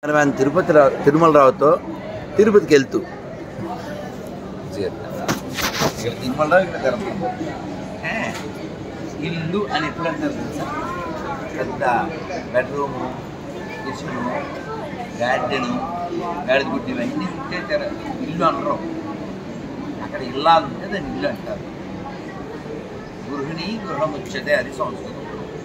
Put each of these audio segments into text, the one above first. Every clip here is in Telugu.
కెమెరామ్యాన్ తిరుపతి రావు తిరుమల రావుతో తిరుపతికి వెళ్తూ ఇక్కడ తిరుమల రావు ఇక్కడ తిరుమల ఏ, ఇల్లు అని ఎప్పుడు అంటారు తెలుసా పెద్ద బెడ్రూము కిచెను గార్డెను గాడిదగుడ్డి ఇవన్నీ ఉంటే తెర ఇల్లు అనరు అక్కడ ఇల్లాలు ఉంటే దాన్ని ఇల్లు అంటారు గృహిణి గృహం వచ్చేదే అది సంస్కృతం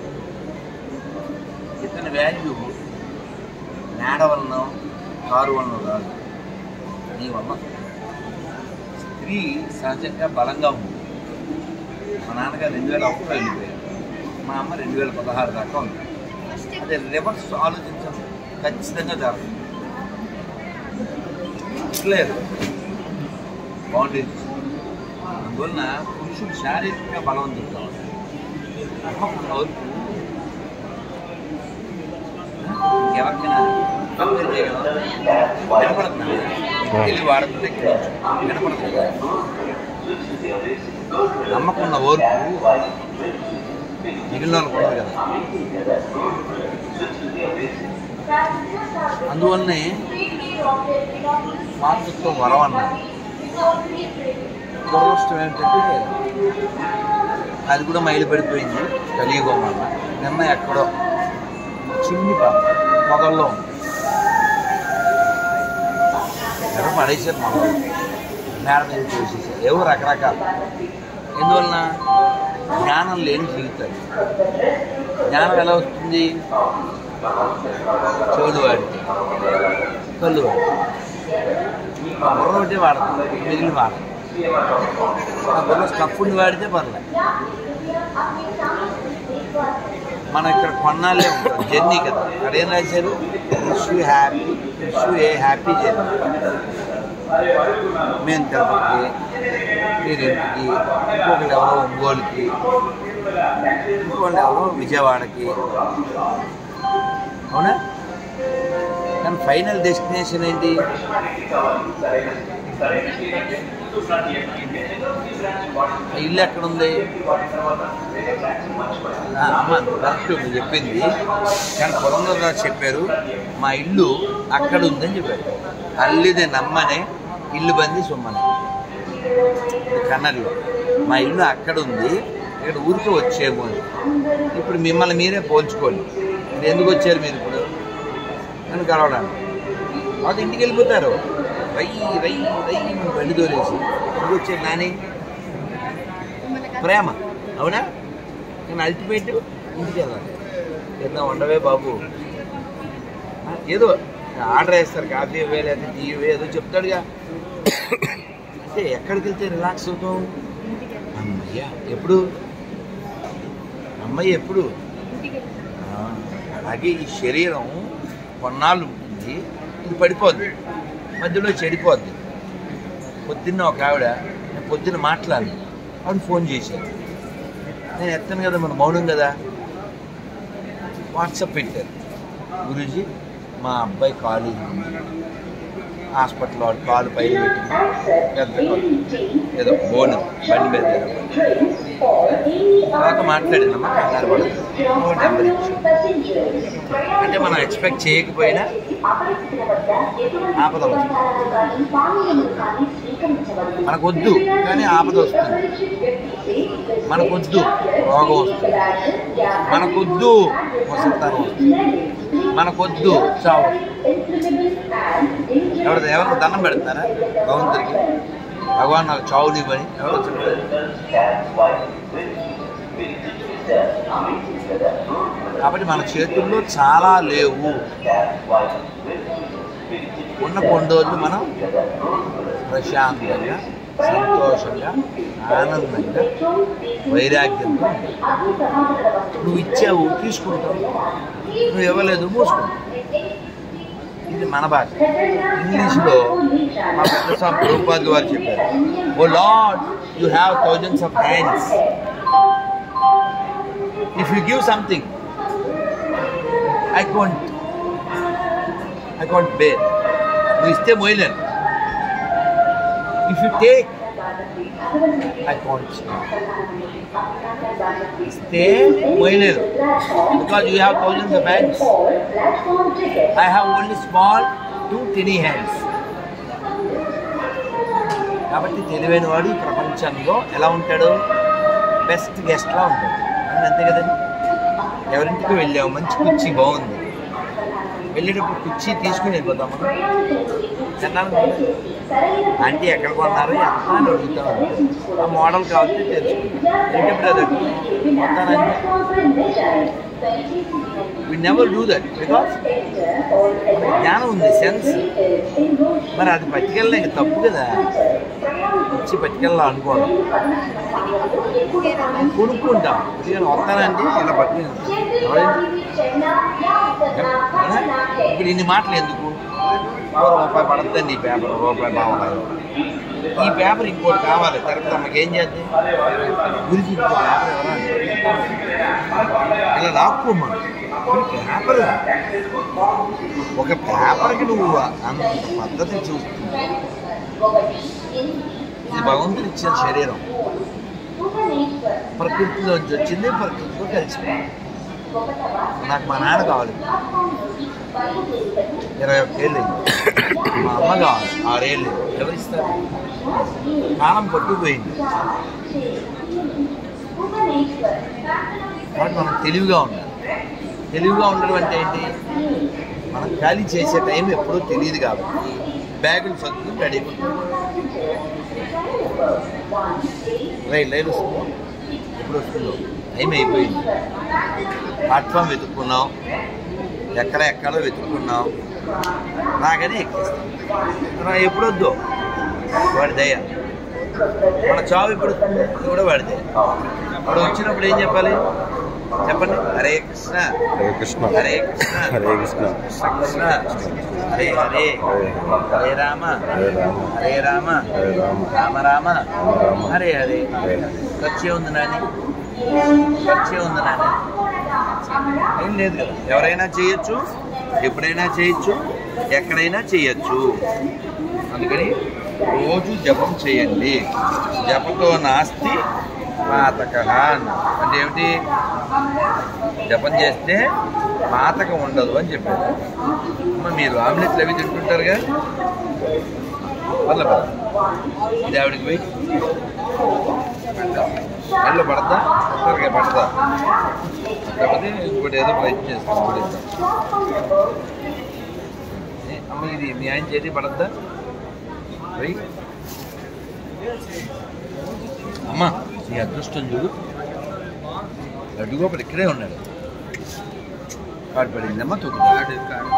ఇతని వాల్యూ మేడ వలన కారు వలన కాదు నీ వల్ల స్త్రీ సహజంగా బలంగా ఉంది మా నాన్నగారు రెండు వేల ఒకటిలో వెళ్ళిపోయారు మా అమ్మ రెండు వేల పదహారు దాకా ఉంది అదే రివర్స్ ఆలోచించడం ఖచ్చితంగా జరుగుతుంది లేదు బాగుండేది అందువలన పురుషుడు శారీరకంగా బలవంతుడు కావాలి అమ్మకున్న వరకు ఎవరికైనా కంపేర్ చేయగలరా వినపడుతుంది తెలివి వాడుతుంటే వినపడుతుంది కదా నమ్మకున్న ఓర్పు మిగిలిన వాళ్ళకు ఉండదు కదా అందువల్లనే మాతృత్వం వరం అన్నారు దురదృష్టం ఏంటంటే అది కూడా మైలు పడిపోయింది కలియుగం వల్ల నిన్న ఎక్కడో చిన్ని పాప మొదల్లో ఉంది ఎవరు పడేసారు మొదలు మేడ మీద చూసేసారు ఎవరు రకరకాలు ఎందువలన జ్ఞానం లేని జీవితాలు జ్ఞానం ఎలా వస్తుంది చెవులు వాడితే కళ్ళు వాడి ఆ బుర్ర ఒకటే వాడతాం మిగిలిన వాడతాం ఆ బుర్ర స్టఫ్ని వాడితే పర్లేదు మనం ఇక్కడ కొన్నాళ్ళే ఉంటాం జర్నీ కదా అక్కడ ఏం రాశారు wish you happy wish you a happy journey మేము తిరుపతికి మీరు ఇంటికి ఇంకొకళ్ళు ఎవరో ఒంగోలుకి ఇంకొకళ్ళు ఎవరో విజయవాడకి అవునా కానీ ఫైనల్ డెస్టినేషన్ ఏంటి ఆ ఇల్లు ఎక్కడ ఉంది ఆ, అమ్మ కరెక్ట్ మీరు చెప్పింది కానీ పురంధరరాజు చెప్పారు మా ఇల్లు అక్కడ ఉందని చెప్పారు అల్లిదే నమ్మనే ఇల్లు బంది సొమ్మని ఇది కన్నడలో మా ఇల్లు అక్కడ ఉంది ఇక్కడ ఊరికి వచ్చేమో అని ఇప్పుడు మిమ్మల్ని మీరే పోల్చుకోండి మీరు ఎందుకు వచ్చారు మీరు ఇప్పుడు నన్ను కలవడానికి వాళ్ళు ఇంటికి వెళ్ళిపోతారు రై రై రై మనం బండి దోలేసి ఎందుకు వచ్చారు నాని ప్రేమ అవునా కానీ అల్టిమేట్ ఇంటికి వెళ్ళాలి ఏదో ఉండవే బాబు ఆ, ఏదో ఆర్డర్ వేస్తారు కాఫీ ఇవ్వే లేదా టీ ఇవ్వే ఏదో చెప్తాడుగా అంటే ఎక్కడికి వెళ్తే రిలాక్స్ అవుతాం అమ్మయ్య ఎప్పుడు అమ్మయ్య ఎప్పుడు ఆ, అలాగే ఈ శరీరం కొన్నాళ్ళు ఉంటుంది ఇది పడిపోద్ది మధ్యలో చెడిపోద్ది పొద్దున్న ఒక ఆవిడ నేను పొద్దున్న మాట్లాడి ఆవిడ ఫోన్ చేశాను నేను ఎత్తాను కదా మన మౌనం కదా వాట్సాప్ పెట్టారు గురూజీ మా అబ్బాయి కాలు ఇరిగింది. హాస్పిటల్ వాడు కాలు పైన పెట్టింది పెద్ద కాలు. ఏదో బోన్ బండి మీద ఏదో బండి. తర్వాత మాట్లాడినమ్మా కంగారు పడదు నెంబర్ ఇచ్చి అంటే మనం ఎక్స్పెక్ట్ చేయకపోయినా ఆపద వస్తుంది మనకొద్దు కానీ ఆపద వస్తుంది మనకొద్దు రోగం వస్తుంది మనకొద్దు వసంతానం వస్తుంది మనకొద్దు చావు ఎవరు ఎవరికి దండం పెడతారా భగవంతుడికి భగవాన్ నాకు చావునివ్వని ఎవరు వచ్చారు కాబట్టి మన చేతుల్లో చాలా లేవు ఉన్న కొన్ని రోజులు మనం ప్రశాంతంగా సంతోషంగా ఆనందంగా వైరాగ్యంతో ఉండాలి. నువ్వు ఇచ్చావు తీసుకుంటావు నువ్వు ఇవ్వలేదు మూసుకుంటావు ఇది మన భాష ఇంగ్లీష్లో మా ప్రొఫెసర్ ప్రభుపాదులు వారు చెప్పారు O lord you have thousands of hands if you give something I can't I can't bear నువ్వు ఇస్తే మోయలేను ఇఫ్ యూ టేక్ అకౌంట్ ఇస్తే పోయలేదు because you have thousands of hands I have only small two tiny hands కాబట్టి తెలివైన వాడు ఈ ప్రపంచంలో ఎలా ఉంటాడు బెస్ట్ గెస్ట్లా ఉంటాడు అని అంతే కదండి ఎవరింటికి వెళ్ళాము మంచి కుర్చీ బాగుంది వెళ్ళేటప్పుడు కుర్చీ తీసుకుని వెళ్ళిపోతాం మనం తిన్నాను ఆంటీ ఎక్కడ కొన్నారు ఎంత అని అడుగుతాం ఆ మోడల్ కావాలంటే తెలుసుకుంటాం వెళ్ళేటప్పుడు అది కొత్తానంటే we never do that because జ్ఞానం ఉంది సెన్స్ మరి అది పట్టుకెళ్ళిన ఇంక తప్పు కదా ఇచ్చి పట్టుకెళ్ళాలి అనుకోవడం కొనుక్కుంటాం ఇదిగో వస్తానండి ఇలా పట్టుకుని ఇప్పుడు ఇన్ని మాటలు ఎందుకు ఓ రూపాయి పడుతుంది ఈ పేపర్ రూపాయి బాగుంది ఈ పేపర్ ఇంకోటి కావాలి తర్వాత అమ్మకి ఏం చేద్దాం గురించి ఇంకో పేపర్ ఎవరా ఇలా లాక్కోమా పేపర్ ఒక పేపర్కి నువ్వు అంత పద్ధతి చూస్తున్నావు ఇది భగవంతుడు ఇచ్చిన శరీరం ప్రకృతిలోంచి వచ్చింది ప్రకృతితో కలిసిపోయింది నాకు మా నాన్న కావాలి ఇరవై ఒక్క ఏళ్ళు మా అమ్మ కావాలి ఆరేళ్ళు ఎవరిస్తారు కాలం పట్టుకుపోయింది కాబట్టి మనం తెలివిగా ఉండాలి తెలివిగా ఉండడం అంటే ఏంటి మనం ఖాళీ చేసే టైం ఎప్పుడూ తెలియదు కాబట్టి బ్యాగులు సర్దుకుని రెడీ రైలు రైలు వస్తుందో ఎప్పుడు వస్తుందో టైం అయిపోయింది ప్లాట్ఫామ్ వెతుక్కున్నాం ఎక్కడ ఎక్కడో వెతుక్కున్నాం రాగానే ఎక్కిస్తాం రా ఎప్పుడు వద్దు వాడి దయ మన చావు ఇప్పుడు వస్తుంది ఇది కూడా వాడి దయ ఇప్పుడు వచ్చినప్పుడు ఏం చెప్పాలి చెప్పండి హరే కృష్ణ హరే కృష్ణ హరే కృష్ణ హరే కృష్ణ కృష్ణ హరే హరే హరే రామ హరే రామ హరే రామ హరే రామ రామ రామ రామ. హరే హరే హరే ఖర్చే ఉంది నాని ఖర్చే ఉంది నాని ఏం లేదు కదా ఎవరైనా చేయొచ్చు ఎప్పుడైనా చేయొచ్చు ఎక్కడైనా చేయొచ్చు అందుకని రోజు జపం చేయండి జపతో నాస్తి పాతక అంటే ఏమిటి జపం చేస్తే పాతకం ఉండదు అని చెప్పారు అమ్మ మీరు ఆమ్లెట్లు అవి తింటుంటారుగా వల్ల పద ఇది ఆవిడకి పోయి కళ్ళు పడతా ఒక్కరికే పడతా కాకపోతే ఇంకోటి ఏదో ప్రయత్నం చేస్తాం ఇంకోటి ఇద్దాం. ఏ, అమ్మ ఇది మీ ఆయన చేతి పడద్దా పోయి అమ్మ నీ అదృష్టం చూడు లడ్డుగోపడు ఇక్కడే ఉన్నాడు కాడు పడిందమ్మా తొక్కుతాడు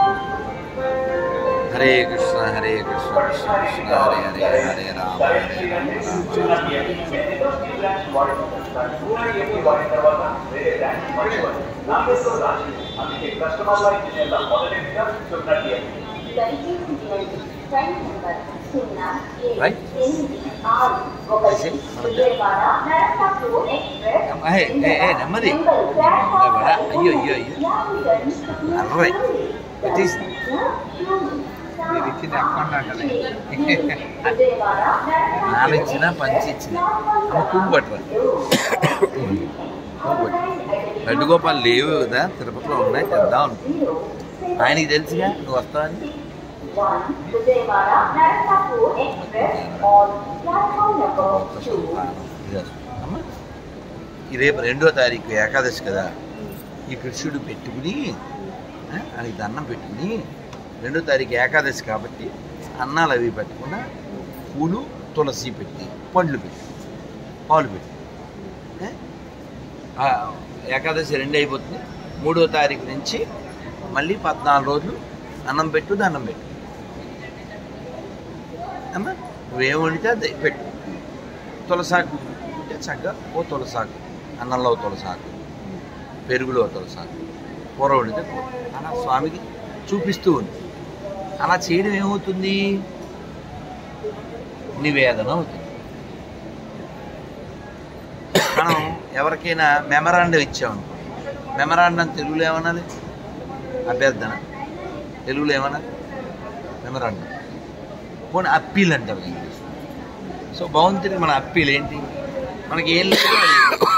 హరే కృష్ణ హరే కృష్ణ కృష్ణ కృష్ణ హరే హరే హరే రామ హరే రామ రామ రామ Right? అమ్మ, హే, హే, హే, నెమ్మది నిలబడా. అయ్యో అయ్యో అయ్యో అరవై ఇటీస్ మీరు ఇచ్చింది అకౌంట్ అంటది నాలిచ్చిన పంచి ఇచ్చిన అమ్మ పువ్వు పట్టరా పువ్వు పట్టు లడ్డు గోపాలు లేవు కదా తిరుపతిలో ఉన్నాయి తెద్దాం అనుకో ఆయనకి తెలుసుగా నువ్వు వస్తావని అమ్మ, ఈ రేపు రెండో తారీఖు ఏకాదశి కదా ఈ కృష్ణుడు పెట్టుకుని ఆ, ఆయనకి దండం పెట్టుకుని రెండో తారీఖు ఏకాదశి కాబట్టి అన్నాలు అవి పెట్టకుండా పూలు తులసి పెట్టి పండ్లు పెట్టి పాలు పెట్టి ఏ? ఆ, ఏకాదశి రెండు అయిపోతుంది మూడో తారీఖు నుంచి మళ్ళీ పద్నాలుగు రోజులు అన్నం పెట్టు దండం పెట్టు అమ్మా నువ్వేం వండితే అది పెట్టు తులసాకు ఉంటే చక్కగా ఓ తులసాకు అన్నంలో ఓ తులసాకు పెరుగులో ఓ తులసాకు కూర వండితే కూర అలా స్వామికి చూపిస్తూ ఉంది అలా చేయడం ఏమవుతుంది నివేదన అవుతుంది మనం ఎవరికైనా మెమరాండం ఇచ్చామనుకో మెమరాండం తెలుగులో ఏమనాలి అభ్యర్థన తెలుగులో ఏమనాలి మెమరాండం పోనీ అప్పీల్ అంటారు ఇంగ్లీష్ సో భగవంతుడికి మన అప్పీల్ ఏంటి మనకి ఏం లేదు అది.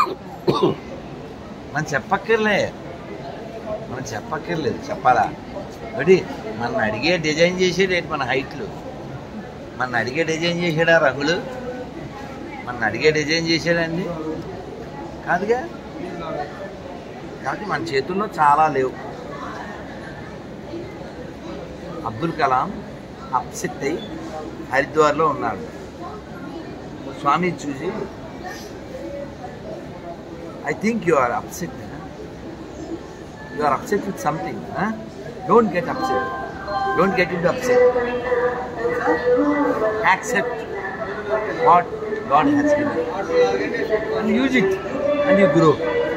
మనం చెప్పక్కర్లే మనం చెప్పక్కర్లేదు చెప్పాలా ఒకటి మన అడిగే డిజైన్ చేసేది ఏంటి మన హైట్లు మన అడిగే డిజైన్ చేసాడా రంగులు మన అడిగే డిజైన్ చేసాడండి కాదుగా కాబట్టి మన చేతుల్లో చాలా లేవు అబ్దుల్ కలాం అప్సెట్ అయి హరిద్వార్లో ఉన్నాడు స్వామి చూసి I think you are upset you are upset with something don't get upset don't get in upset accept what God has given and use it and you grow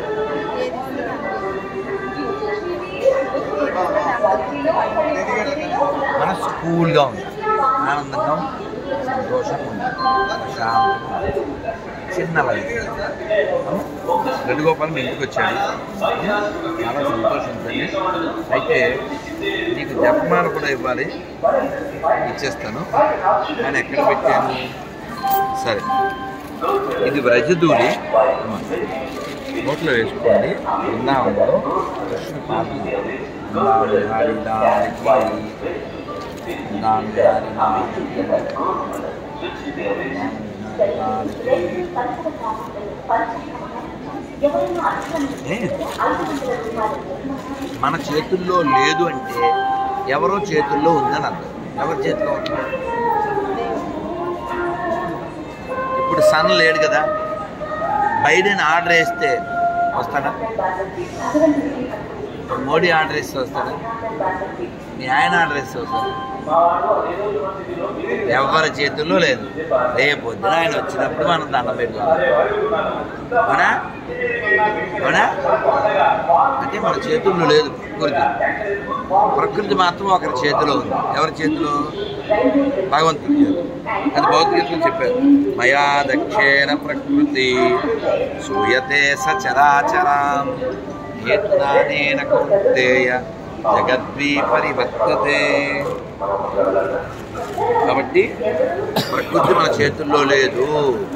మనసు కూల్గా ఉంది ఆనందంగా ఉంది సంతోషంగా ఉంది ప్రశాంతంగా ఉంది. చిన్న లైఫ్ గడ్డుగోపాల్ మీ ఇంటికి వచ్చాడు చాలా సంతోషం తల్లి అయితే నీకు జపమాల కూడా ఇవ్వాలి ఇచ్చేస్తాను కానీ ఎక్కడ పెట్టాను సరే ఇది వ్రజదూలి అమ్మ. నోట్లో వేసుకోండి బృందావనంలో కృష్ణ పాదం బృందావన హరి దారికి బృందావన హరి దారికి ఏ? మన చేతుల్లో లేదు అంటే ఎవరో చేతుల్లో ఉందని అర్థం ఎవరి చేతిలో ఉంది ఇప్పుడు సన్ లేడు కదా బైడెన్ ఆర్డర్ వేస్తే వస్తాడా ఇప్పుడు మోడీ ఆర్డర్ వేస్తే వస్తాడా మీ ఆయన ఆర్డర్ వేస్తే వస్తాడా ఎవరి చేతుల్లో లేదు రేపు పొద్దున ఆయన వచ్చినప్పుడు మనం దండం పెట్టుకోవాలి అవునా అవునా అంటే మన చేతుల్లో లేదు ప్రకృతి ప్రకృతి మాత్రం ఒకరి చేతిలో ఉంది ఎవరి చేతిలో భగవంతుడి చేతిలో అది భౌతికతలు చెప్పారు మయా దక్షేణ ప్రకృతి సూయతే సచరాచరాం హేతునానేన కౌంతేయ జగద్వీ పరివర్తతే కాబట్టి ప్రకృతి మన చేతుల్లో లేదు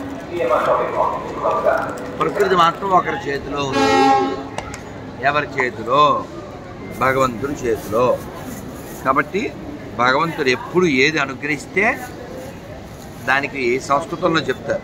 ప్రకృతి మాత్రం ఒకరి చేతిలో ఉంది ఎవరి చేతిలో భగవంతుడి చేతిలో కాబట్టి భగవంతుడు ఎప్పుడు ఏది అనుగ్రహిస్తే దానికి సంస్కృతంలో చెప్తారు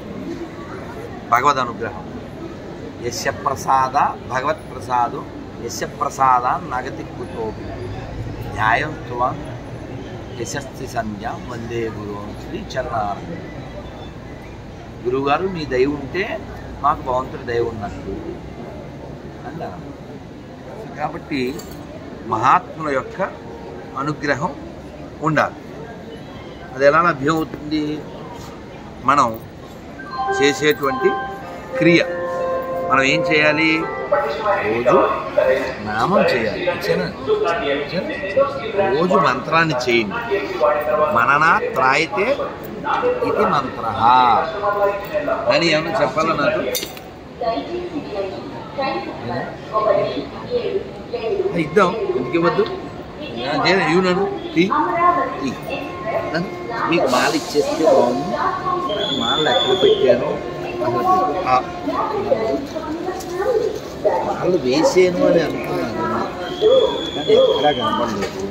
భగవద్ అనుగ్రహం యశ ప్రసాద భగవత్ ప్రసాదు యశ ప్రసాద నగతి కుతోపి న్యాయం త్వం యశస్తి సంధ్య వందే గురు శ్రీ చరణారంభ గురువుగారు మీ దయ ఉంటే మాకు భగవంతుడి దయ ఉన్నట్టు అన్నారు కాబట్టి మహాత్ముల యొక్క అనుగ్రహం ఉండాలి అది ఎలా లభ్యం అవుతుంది మనం చేసేటువంటి క్రియ మనం ఏం చేయాలి రోజు నామం చేయాలి ఇచ్చానా? ఇచ్చానా? రోజు మంత్రాన్ని చేయండి మననా త్రాయితే ఇది మంత్ర అని ఏమన్నా చెప్పాలా నాకు ఆ, ఇద్దాం ఎందుకు ఇవ్వద్దు ఇవ్వు నన్ను తీ తీ. నన్ను మీకు మాల ఇచ్చేస్తే బాగుంది మాల ఎక్కడ పెట్టాను అసలు ఆ, మాలు వేసేను అని అనుకున్నాను కానీ ఎక్కడా కనపడలేదు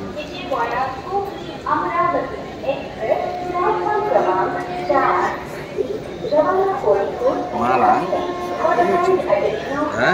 మాల ఆ?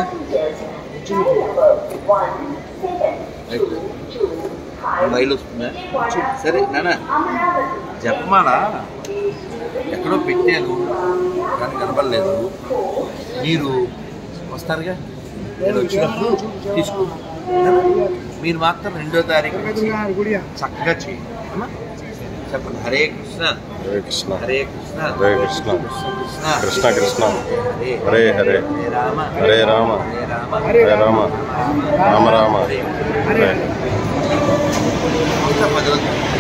రైలు వస్తుందా సరే నాన్న చెప్పమాలా ఎక్కడో పెట్టాను కానీ కనపడలేదు మీరు వస్తారుగా నేను వచ్చినప్పుడు తీసుకో మీరు మాత్రం రెండో తారీఖు వచ్చి చక్కగా చేయండి అమ్మా? చెప్పండి హరే కృష్ణ హరే కృష్ణ హరే కృష్ణ హరే కృష్ణ కృష్ణ కృష్ణ కృష్ణ హరే హరే హరే హరే రామ హరే రామ హరే రామ హరే రామ రామ రామ హరే హరే అంతా పది రోజులు